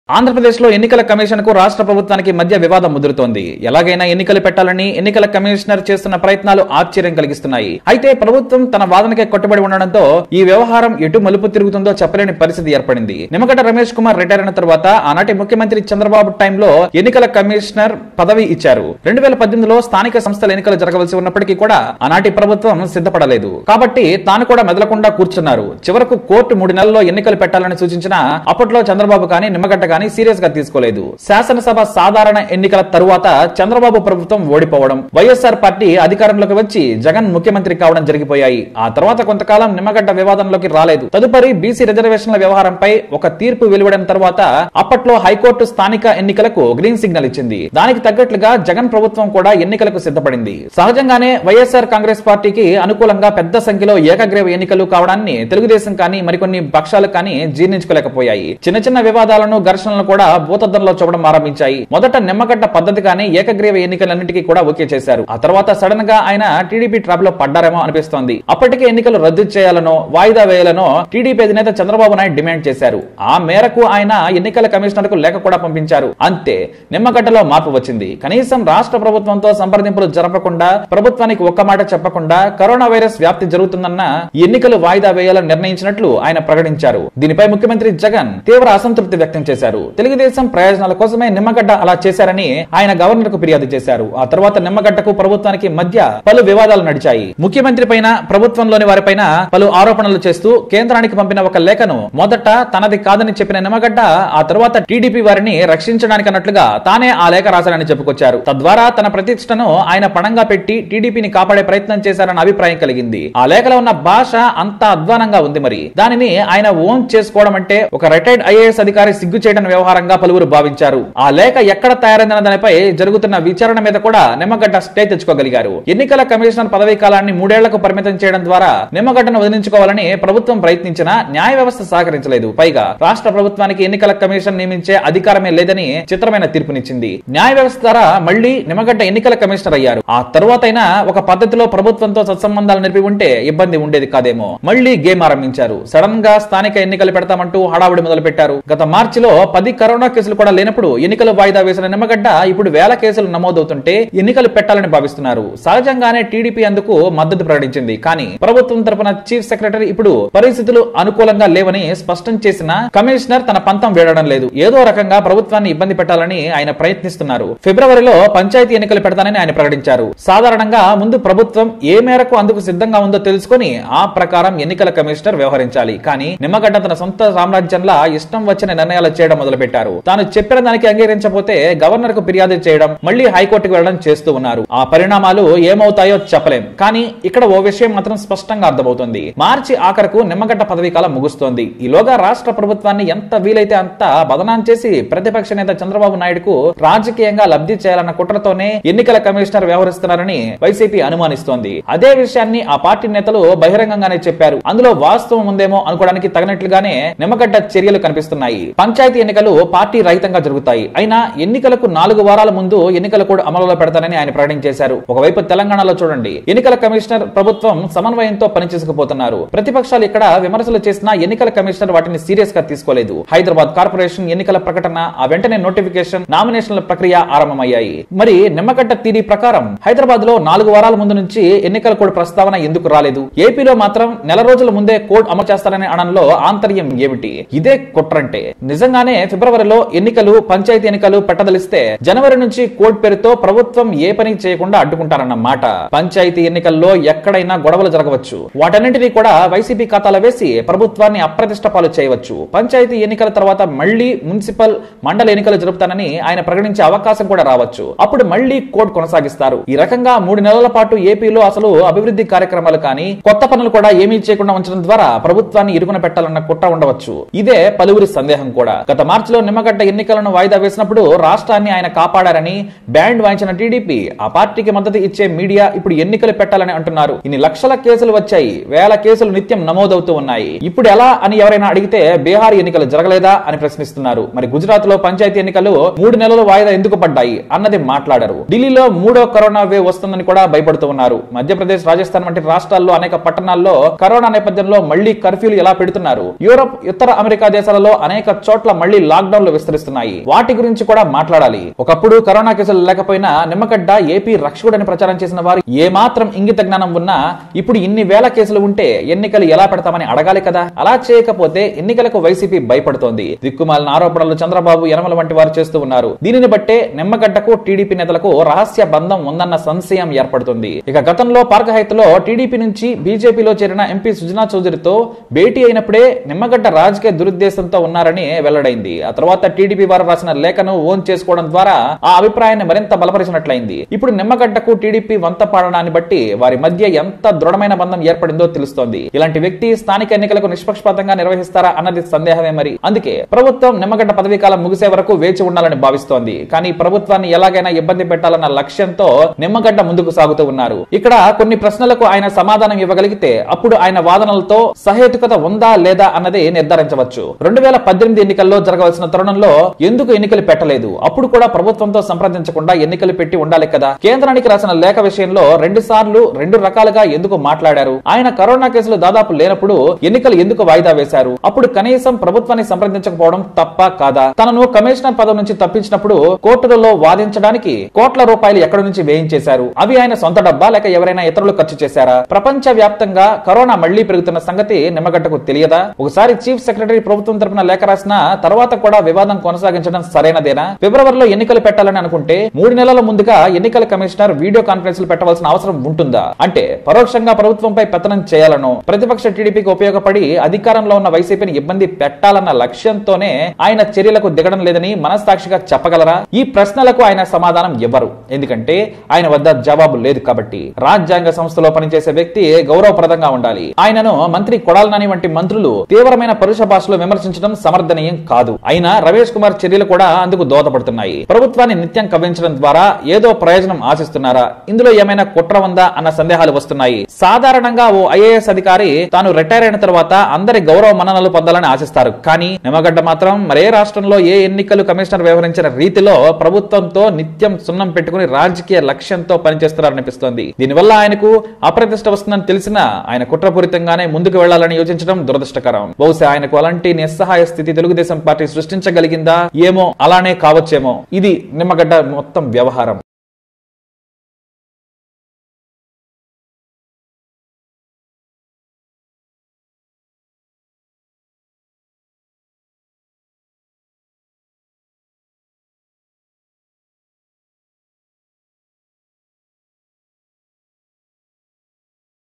ఆంధ్రప్రదేశ్ లో ఎన్నికల కమిషన్ కు రాష్ట్ర ప్రభుత్వానికి మధ్య వివాదం ముదురుతోంది ఎలాగైనా ఎన్నికలు పెట్టాలని ఎన్నికల కమిషనర్ చేస్తున్న ప్రయత్నాలు ఆశ్చర్యం కలిగిస్తున్నాయి అయితే ప్రభుత్వం తన వాదనకే కట్టుబడి ఉండడంతో ఈ వ్యవహారం ఎటు మలుపు తిరుగుతుందో చెప్పలేని పరిస్థితి ఏర్పడింది నిమ్మగడ్డ రమేష్ కుమార్ రిటైర్ అయిన తర్వాత ఆనాటి ముఖ్యమంత్రి చంద్రబాబు టైంలో ఎన్నికల కమిషనర్ పదవి ఇచ్చారు రెండు వేల పద్దెనిమిదిలో స్థానిక సంస్థల ఎన్నికలు జరగవలసి ఉన్నప్పటికీ కూడా ఆనాటి ప్రభుత్వం సిద్ధపడలేదు కాబట్టి తాను కూడా మెదలకుండా కూర్చున్నారు చివరకు కోర్టు మూడు నెలల్లో ఎన్నికలు పెట్టాలని సూచించిన అప్పట్లో చంద్రబాబు కానీ నిమ్మగడ్డ కానీ సీరియస్ గా తీసుకోలేదు శాసనసభ సాధారణ ఎన్నికల తరువాత చంద్రబాబు ప్రభుత్వం ఓడిపోవడం వైఎస్ఆర్ పార్టీ అధికారంలోకి వచ్చి జగన్ ముఖ్యమంత్రి కావడం జరిగిపోయాయి ఆ తర్వాత కొంతకాలం నిమ్మగడ్డ వివాదంలోకి రాలేదు తదుపరి బీసీ రిజర్వేషన్ల వ్యవహారంపై ఒక తీర్పు వెలువడిన తర్వాత అప్పట్లో హైకోర్టు స్థానిక ఎన్నికలకు గ్రీన్ సిగ్నల్ ఇచ్చింది దానికి తగ్గట్లుగా జగన్ ప్రభుత్వం కూడా ఎన్నికలకు సిద్ధపడింది సహజంగానే వైఎస్ఆర్ కాంగ్రెస్ పార్టీకి అనుకూలంగా పెద్ద సంఖ్యలో ఏకగ్రీవ ఎన్నికలు కావడాన్ని తెలుగుదేశం కానీ మరికొన్ని పక్షాలు కానీ జీర్ణించుకోలేకపోయాయి చిన్న చిన్న వివాదాలను ఘర్షణలను కూడా భూతద్దంలో చూపడం ఆరంభించాయి మొదట నిమ్మగడ్డ పద్ధతిగానే ఏకగ్రీవ ఎన్నికలన్నిటికీ కూడా ఓకే చేశారు ఆ తర్వాత సడన్ గా ఆయన టీడీపీ ట్రాప్ లో పడ్డారేమో అనిపిస్తోంది అప్పటికే ఎన్నికలు రద్దు చేయాలనో వాయిదా వేయాలనో టీడీపీ అధినేత చంద్రబాబు నాయుడు డిమాండ్ చేశారు ఆ మేరకు ఆయన ఎన్నికల కమిషనర్ కు లేఖ కూడా పంపించారు అంతే నిమ్మగడ్డలో మార్పు వచ్చింది కనీసం రాష్ట్ర ప్రభుత్వంతో సంప్రదింపులు జరపకుండా ప్రభుత్వానికి ఒక్క మాట చెప్పకుండా కరోనా వైరస్ వ్యాప్తి జరుగుతుందన్న ఎన్నికలు వాయిదా వేయాలని నిర్ణయించినట్లు ఆయన ప్రకటించారు దీనిపై ముఖ్యమంత్రి జగన్ తీవ్ర అసంతృప్తి వ్యక్తం చేశారు తెలుగుదేశం ప్రయోజనాల కోసమే నిమ్మగడ్డ అలా చేశారని ఆయన గవర్నర్ కు ఫిర్యాదు చేశారు ఆ తర్వాత నిమ్మగడ్డకు ప్రభుత్వానికి మధ్య పలు వివాదాలు నడిచాయి ముఖ్యమంత్రి పైన ప్రభుత్వంలోని వారిపైన పలు ఆరోపణలు చేస్తూ కేంద్రానికి పంపిన ఒక లేఖను మొదట తనది కాదని చెప్పిన నిమ్మగడ్డ ఆ తర్వాత టీడీపీ వారిని రక్షించడానికి అన్నట్లుగా తానే ఆ లేఖ రాశారని చెప్పుకొచ్చారు తద్వారా తన ప్రతిష్టను ఆయన పణంగా పెట్టి టీడీపీని కాపాడే ప్రయత్నం చేశారన్న అభిప్రాయం కలిగింది ఆ లేఖలో ఉన్న భాష అంత అధ్వానంగా ఉంది మరి దానిని ఆయన ఓన్ చేసుకోవడం అంటే ఒక రిటైర్డ్ ఐఏఎస్ అధికారి సిగ్గు చేయడం వ్యవహారంగా పలువురు భావించారు ఆ లేఖ ఎక్కడ తయారైందన్న దానిపై జరుగుతున్న విచారణ మీద కూడా నిమ్మగడ్డ స్టే తెచ్చుకోగలిగారు ఎన్నికల కమిషనర్ పదవీ కాలాన్ని మూడేళ్లకు పరిమితం చేయడం ద్వారా నిమ్మగడ్డను వదిలించుకోవాలని ప్రభుత్వం ప్రయత్నించినా న్యాయ వ్యవస్థ సహకరించలేదు పైగా రాష్ట్ర ప్రభుత్వానికి ఎన్నికల కమిషన్ నియమించే అధికారమే లేదని చిత్రమైన తీర్పునిచ్చింది న్యాయ వ్యవస్థ ద్వారా మళ్లీ నిమ్మగడ్డ ఎన్నికల కమిషనర్ అయ్యారు ఆ తరువాతైనా ఒక పద్ధతిలో ప్రభుత్వంతో సత్సంబంధాలు నిలిపి ఉంటే ఇబ్బంది ఉండేది కాదేమో మళ్లీ గేమ్ ఆరంభించారు సడన్ గా స్థానిక ఎన్నికలు పెడతామంటూ హడావుడి మొదలు పెట్టారు గత మార్చిలో పది కరోనా కేసులు కూడా లేనప్పుడు ఎన్నికలు వాయిదా వేసిన నిమ్మగడ్డ ఇప్పుడు వేల కేసులు నమోదవుతుంటే ఎన్నికలు పెట్టాలని భావిస్తున్నారు సహజంగానే టీడీపీ అందుకు మద్దతు ప్రకటించింది కానీ ప్రభుత్వం తరపున చీఫ్ సెక్రటరీ ఇప్పుడు పరిస్థితులు అనుకూలంగా లేవని స్పష్టం చేసిన కమిషనర్ తన పంతం వేడడం లేదు ఏదో రకంగా ప్రభుత్వాన్ని ఇబ్బంది పెట్టాలని ఆయన ప్రయత్నిస్తున్నారు ఫిబ్రవరిలో పంచాయతీ ఎన్నికలు పెడతానని ఆయన ప్రకటించారు సాధారణంగా ముందు ప్రభుత్వం ఏ మేరకు అందుకు సిద్ధంగా ఉందో తెలుసుకొని ఆ ప్రకారం ఎన్నికల కమిషనర్ వ్యవహరించాలి కానీ నిమ్మగడ్డ తన సొంత సామ్రాజ్యంలా ఇష్టం వచ్చిన నిర్ణయాలు చేయడం మొదలు పెట్టారు తాను చెప్పిన దానికి అంగీకరించకపోతే గవర్నర్ కు ఫిర్యాదు చేయడం మళ్లీ హైకోర్టుకు వెళ్లడం చేస్తూ ఉన్నారు ఆ పరిణామాలు ఏమవుతాయో చెప్పలేం కానీ ఇక్కడ ఓ విషయం మాత్రం స్పష్టంగా అర్థమవుతుంది మార్చి ఆఖరకు నిమ్మగడ్డ పదవీ కాలం ముగుస్తోంది ఈలోగా రాష్ట్ర ప్రభుత్వాన్ని ఎంత వీలైతే అంత బదనాం చేసి ప్రతిపక్ష నేత చంద్రబాబు నాయుడుకు రాజకీయంగా లబ్ధి చేయాలన్న కుట్రతోనే ఎన్నికల కమిషనర్ వ్యవహరిస్తున్నారని వైసీపీ అనుమానిస్తోంది అదే విషయాన్ని ఆ పార్టీ నేతలు బహిరంగంగానే చెప్పారు అందులో వాస్తవం ఉందేమో అనుకోవడానికి తగినట్లుగానే నిమ్మగడ్డ చర్యలు కనిపిస్తున్నాయి పంచాయతీ ఎన్నికలు పార్టీ రహితంగా జరుగుతాయి అయినా ఎన్నికలకు నాలుగు వారాల ముందు ఎన్నికల కోడ్ అమలులో పెడతానని ఆయన ప్రకటించేశారు ఒకవైపు తెలంగాణలో చూడండి ఎన్నికల కమిషనర్ ప్రభుత్వం సమన్వయంతో పనిచేసుకుపోతున్నారు ప్రతిపక్షాలు ఇక్కడ విమర్శలు చేసినా ఎన్నికల కమిషనర్ వాటిని సీరియస్ గా తీసుకోలేదు హైదరాబాద్ కార్పొరేషన్ ఎన్నికల ప్రకటన ఆ వెంటనే నోటిఫికేషన్ నామినేషన్ల ప్రక్రియ ఆరంభమయ్యాయి మరి నిమ్మగడ్డ తీరి ప్రకారం హైదరాబాద్ లో నాలుగు వారాల ముందు నుంచి ఎన్నికల కోడ్ ప్రస్తావన ఎందుకు రాలేదు ఏపీలో మాత్రం నెల రోజుల ముందే కోడ్ అమలు చేస్తారనే అనడంలో ఆంతర్యం ఏమిటి ఇదే కుట్రంటే నిజంగానే ఫిబ్రవరిలో ఎన్నికలు పంచాయతీ ఎన్నికలు పెట్టదలిస్తే జనవరి నుంచి కోడ్ పేరుతో ప్రభుత్వం ఏ పని చేయకుండా అడ్డుకుంటారన్న మాట పంచాయతీ ఎన్నికల్లో ఎక్కడైనా గొడవలు జరగవచ్చు వాటన్నింటినీ కూడా వైసీపీ ఖాతాలో వేసి ప్రభుత్వాన్ని అప్రతిష్ట పాలు చేయవచ్చు పంచాయతీ ఎన్నికల తర్వాత మళ్లీ మున్సిపల్ మండల ఎన్నికలు జరుపుతానని ఆయన ప్రకటించే అవకాశం కూడా రావచ్చు అప్పుడు మళ్లీ కోడ్ కొనసాగిస్తారు ఈ రకంగా మూడు నెలల పాటు ఏపీలో అసలు అభివృద్ధి కార్యక్రమాలు కానీ కొత్త పనులు కూడా ఏమీ చేయకుండా ఉంచడం ద్వారా ప్రభుత్వాన్ని ఇరుకున పెట్టాలన్న కుట్ర ఉండవచ్చు ఇదే పలువురి సందేహం కూడా గత మార్చిలో నిమ్మగడ్డ ఎన్నికలను వాయిదా వేసినప్పుడు రాష్ట్రాన్ని ఆయన కాపాడారని బ్యాండ్ వాయించిన టీడీపీ ఆ పార్టీకి మద్దతు ఇచ్చే మీడియా ఇప్పుడు ఎన్నికలు పెట్టాలని అంటున్నారు ఇన్ని లక్షల కేసులు వచ్చాయి వేల కేసులు నిత్యం నమోదవుతూ ఉన్నాయి ఇప్పుడు ఎలా అని ఎవరైనా అడిగితే బీహార్ ఎన్నికలు జరగలేదా అని ప్రశ్నిస్తున్నారు మరి గుజరాత్ లో పంచాయతీ ఎన్నికలు మూడు నెలలు వాయిదా ఎందుకు పడ్డాయి అన్నది మాట్లాడరు ఢిల్లీలో మూడో కరోనా వేవ్ వస్తుందని కూడా భయపడుతూ ఉన్నారు మధ్యప్రదేశ్ రాజస్థాన్ వంటి రాష్ట్రాల్లో అనేక పట్టణాల్లో కరోనా నేపథ్యంలో మళ్లీ కర్ఫ్యూలు ఎలా పెడుతున్నారు యూరప్ ఉత్తర అమెరికా దేశాలలో అనేక చోట్ల మళ్లీ మళ్ళీ లాక్డౌన్లు విస్తరిస్తున్నాయి వాటి గురించి కూడా మాట్లాడాలి ఒకప్పుడు కరోనా కేసులు లేకపోయినా నిమ్మగడ్డ ఏపీ రక్షకుడని ప్రచారం చేసిన వారు ఏ మాత్రం ఇంగిత జ్ఞానం ఉన్నా ఇప్పుడు ఇన్ని వేల కేసులు ఉంటే ఎన్నికలు ఎలా పెడతామని అడగాలి కదా అలా చేయకపోతే ఎన్నికలకు వైసీపీ భయపడుతోంది దిక్కుమాలిన ఆరోపణలు చంద్రబాబు యనమల వంటి వారు చేస్తూ ఉన్నారు దీనిని బట్టే నిమ్మగడ్డకు టీడీపీ నేతలకు రహస్య బంధం ఉందన్న సంశయం ఏర్పడుతుంది ఇక గతంలో పార్కహైత్లో టీడీపీ నుంచి బీజేపీలో చేరిన ఎంపీ సుజనా చౌదరితో భేటీ అయినప్పుడే నిమ్మగడ్డ రాజకీయ దురుద్దేశంతో ఉన్నారని వెల్లడైంది ఆ తర్వాత టీడీపీ వారు రాసిన లేఖను ఓన్ చేసుకోవడం ద్వారా ఆ అభిప్రాయాన్ని మరింత బలపరిచినట్లయింది ఇప్పుడు నిమ్మగడ్డకు టీడీపీ వంత పాడడాన్ని బట్టి వారి మధ్య ఎంత దృఢమైన బంధం ఏర్పడిందో తెలుస్తోంది ఇలాంటి వ్యక్తి స్థానిక ఎన్నికలకు నిష్పక్షపాతంగా నిర్వహిస్తారా అన్నది సందేహమే మరి అందుకే ప్రభుత్వం నిమ్మగడ్డ పదవీ కాలం ముగిసే వరకు వేచి ఉండాలని భావిస్తోంది కానీ ప్రభుత్వాన్ని ఎలాగైనా ఇబ్బంది పెట్టాలన్న లక్ష్యంతో నిమ్మగడ్డ ముందుకు సాగుతూ ఉన్నారు ఇక్కడ కొన్ని ప్రశ్నలకు ఆయన సమాధానం ఇవ్వగలిగితే అప్పుడు ఆయన వాదనలతో సహేతుకత ఉందా లేదా అన్నది నిర్ధారించవచ్చు రెండు వేల పద్దెనిమిది ఎన్నికల్లో జరగవలసిన తరుణంలో ఎందుకు ఎన్నికలు పెట్టలేదు అప్పుడు కూడా ప్రభుత్వంతో సంప్రదించకుండా ఎన్నికలు పెట్టి ఉండాలి కదా కేంద్రానికి రాసిన లేఖ విషయంలో రెండు సార్లు రెండు రకాలుగా ఎందుకు మాట్లాడారు ఆయన కరోనా కేసులు దాదాపు లేనప్పుడు ఎన్నికలు ఎందుకు వాయిదా వేశారు అప్పుడు కనీసం ప్రభుత్వాన్ని సంప్రదించకపోవడం తప్ప కాదా తనను కమిషనర్ పదవి నుంచి తప్పించినప్పుడు కోర్టులలో వాదించడానికి కోట్ల రూపాయలు ఎక్కడి నుంచి వేయించేశారు అవి ఆయన సొంత డబ్బా లేక ఎవరైనా ఇతరులు ఖర్చు చేశారా ప్రపంచ వ్యాప్తంగా కరోనా మళ్లీ పెరుగుతున్న సంగతి నిమ్మగడ్డకు తెలియదా ఒకసారి చీఫ్ సెక్రటరీ ప్రభుత్వం తరపున లేఖ రాసిన తర్వాత కూడా వివాదం కొనసాగించడం సరైనదేనా ఫిబ్రవరిలో ఎన్నికలు పెట్టాలని అనుకుంటే మూడు నెలల ముందుగా ఎన్నికల కమిషనర్ వీడియో కాన్ఫరెన్స్ పెట్టవలసిన అవసరం ఉంటుందా అంటే పరోక్షంగా ప్రభుత్వంపై పెత్తనం చేయాలనో ప్రతిపక్ష టీడీపీకి ఉపయోగపడి అధికారంలో ఉన్న వైసీపీని ఇబ్బంది పెట్టాలన్న లక్ష్యంతోనే ఆయన చర్యలకు దిగడం లేదని మనస్సాక్షిగా చెప్పగలరా ఈ ప్రశ్నలకు ఆయన సమాధానం ఇవ్వరు ఎందుకంటే ఆయన వద్ద జవాబు లేదు కాబట్టి రాజ్యాంగ సంస్థలో పనిచేసే వ్యక్తి గౌరవప్రదంగా ఉండాలి ఆయనను మంత్రి కొడాలనాని వంటి మంత్రులు తీవ్రమైన పరుష భాషలో విమర్శించడం సమర్థనీయం కాదు అయినా రమేష్ కుమార్ చర్యలు కూడా అందుకు దోహదపడుతున్నాయి ప్రభుత్వాన్ని నిత్యం కవ్వించడం ద్వారా ఏదో ప్రయోజనం ఆశిస్తున్నారా ఇందులో ఏమైనా కుట్ర ఉందా అన్న సందేహాలు వస్తున్నాయి సాధారణంగా ఓ ఐఏఎస్ అధికారి తాను రిటైర్ అయిన తర్వాత అందరి గౌరవ మన్ననలు పొందాలని ఆశిస్తారు కానీ నిమ్మగడ్డ మాత్రం మరే రాష్ట్రంలో ఏ ఎన్నికలు కమిషనర్ వ్యవహరించిన రీతిలో ప్రభుత్వంతో నిత్యం సున్నం పెట్టుకుని రాజకీయ లక్ష్యంతో పనిచేస్తున్నారనిపిస్తోంది దీనివల్ల ఆయనకు అప్రతిష్ట వస్తుందని తెలిసినా ఆయన కుట్రపూరితంగానే ముందుకు వెళ్లాలని యోచించడం దురదృష్టకరం బహుశా ఆయనకు అలాంటి నిస్సహాయ స్థితి తెలుగుదేశం పార్టీ సృష్టించగలిగిందా ఏమో అలానే కావచ్చేమో ఇది నిమ్మగడ్డ మొత్తం వ్యవహారం